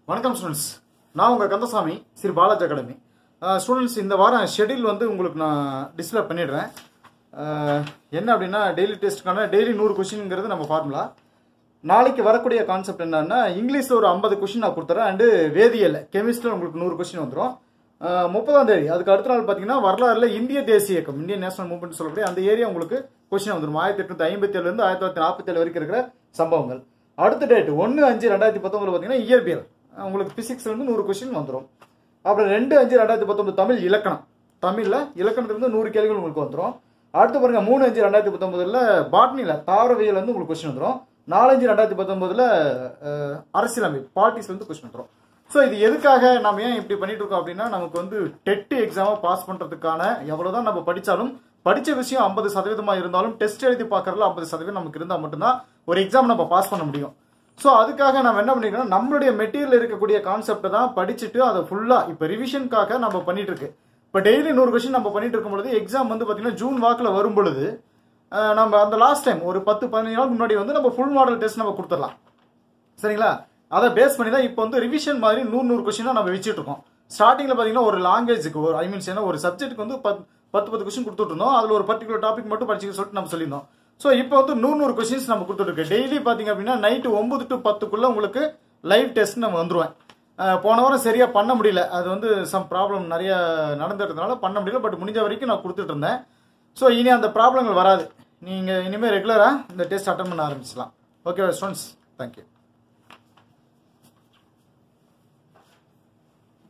வணக்கம் ஸ்டூடெண்ட்ஸ் நான் உங்கள் கந்தசாமி ஸ்ரீ பாலாஜி அகாடமி ஸ்டூடெண்ட்ஸ் இந்த வாரம் ஷெட்யூல் வந்து உங்களுக்கு நான் டிஸ்பிளே பண்ணிடுறேன் அஹ், என்ன அப்படின்னா டெய்லி டெஸ்ட்டுக்கான டெய்லி நூறு கொஷின்ங்கிறது நம்ம ஃபார்முலா நாளைக்கு வரக்கூடிய கான்செப்ட் என்னன்னா இங்கிலீஷில் ஒரு ஐம்பது கொஷின் நான் கொடுத்துறேன் அண்டு வேதியியல் கெமிஸ்ட்ரியில் உங்களுக்கு நூறு கொஷின் வந்துடும் முப்பதாம் தேதி அதுக்கு அடுத்த நாள் பார்த்தீங்கன்னா வரலாறுல இந்திய தேசிய இயக்கம் இந்தியன் நேஷனல் மூவ்மெண்ட் சொல்லக்கூடிய அந்த ஏரியா உங்களுக்கு கொஸ்டின் வந்துடும் ஆயிரத்தி எட்நூத்தி ஐம்பத்தி ஏழுலேருந்து ஆயிரத்தி தொள்ளாயிரத்தி நாற்பத்தி ஏழு வரைக்கும் இருக்கிற சம்பவங்கள் அடுத்த டேட் ஒன்று அஞ்சு ரெண்டாயிரத்தி பத்தொன்பது பார்த்தீங்கன்னா இயற்பியல் அஹ் உங்களுக்கு பிசிக்ஸ்ல இருந்து நூறு கொஸ்டின் வந்துடும் அப்புறம் ரெண்டு அஞ்சு ரெண்டாயிரத்தி பத்தொன்பது தமிழ் இலக்கணம் தமிழ்ல இலக்கணத்திலிருந்து நூறு கேள்விகள் உங்களுக்கு வந்துடும் அடுத்து பாருங்க மூணு அஞ்சு ரெண்டாயிரத்தி பத்தொன்பதுல பாட்னில தாவரவியல் வந்து உங்களுக்கு கொஸ்டின் வந்துடும் நாலஞ்சு ரெண்டாயிரத்தி பத்தொன்பதுல அஹ், அரசியலமைப்பு பாலிட்டிக்ஸ்ல இருந்து கொஸ்டின் வந்துடும் ஸோ இது எதுக்காக நம்ம ஏன் இப்படி பண்ணிட்டு இருக்கோம் அப்படின்னா நமக்கு வந்து டெட் எக்ஸாமை பாஸ் பண்றதுக்கான எவ்வளவுதான் நம்ம படிச்சாலும் படிச்ச விஷயம் ஐம்பது சதவீதமா இருந்தாலும் டெஸ்ட் எழுதி பார்க்கறதுல ஐம்பது சதவீதம் நமக்கு இருந்தால் மட்டும்தான் ஒரு எக்ஸாம் நம்ம பாஸ் பண்ண முடியும் ஸோ அதுக்காக நம்ம என்ன பண்ணிருக்கோம் நம்மளுடைய மெட்டீரியல் இருக்கக்கூடிய கான்செப்டை தான் படிச்சுட்டு அதை ஃபுல்லா இப்போ ரிவிஷனுக்காக நம்ம பண்ணிட்டு இருக்கு இப்போ டெய்லி நூறு கொஸ்டின் நம்ம பண்ணிட்டு இருக்கும் பொழுது எக்ஸாம் வந்து பார்த்தீங்கன்னா ஜூன் வாக்கில் வரும் பொழுது அஹ், நம்ம அந்த லாஸ்ட் டைம் ஒரு பத்து பதினஞ்சு நாளுக்கு முன்னாடி வந்து நம்ம ஃபுல் மாடல் டெஸ்ட் நம்ம கொடுத்துடலாம் சரிங்களா அதை பேஸ் பண்ணி தான் இப்போ வந்து ரிவிஷன் மாதிரி நூறு நூறு கொஸ்டினாக நம்ம வச்சுட்டு இருக்கோம் ஸ்டார்டிங்கில் பார்த்தீங்கன்னா ஒரு லாங்குவேஜுக்கு ஒரு ஐ மீன்ஸ் ஏன்னா ஒரு சப்ஜெக்ட்டுக்கு வந்து பத் பத்து பத்து கொஸ்டின் கொடுத்துட்டு இருந்தோம் அதில் ஒரு பர்டிகுலர் டாபிக் மட்டும் படிச்சுக்க சொல்லிட்டு நம்ம சொல்லியிருந்தோம் ஸோ இப்போ வந்து நூறு நூறு கொஸ்டின்ஸ் நம்ம கொடுத்துருக்கு டெய்லி பார்த்தீங்க அப்படின்னா நைட்டு ஒன்பது டு பத்துக்குள்ள உங்களுக்கு லைவ் டெஸ்ட் நம்ம வந்துருவேன் அஹ் போன வாரம் சரியா பண்ண முடியல அது வந்து சம் ப்ராப்ளம் நிறைய நடந்துறதுனால பண்ண முடியல பட் முடிஞ்ச வரைக்கும் நான் கொடுத்துட்டு இருந்தேன் ஸோ இனி அந்த ப்ராப்ளங்கள் வராது நீங்கள் இனிமேல் ரெகுலராக இந்த டெஸ்ட் அட்டன் பண்ண ஆரம்பிச்சலாம் ஓகே ஸ்டூடெண்ட்ஸ் தேங்க்யூ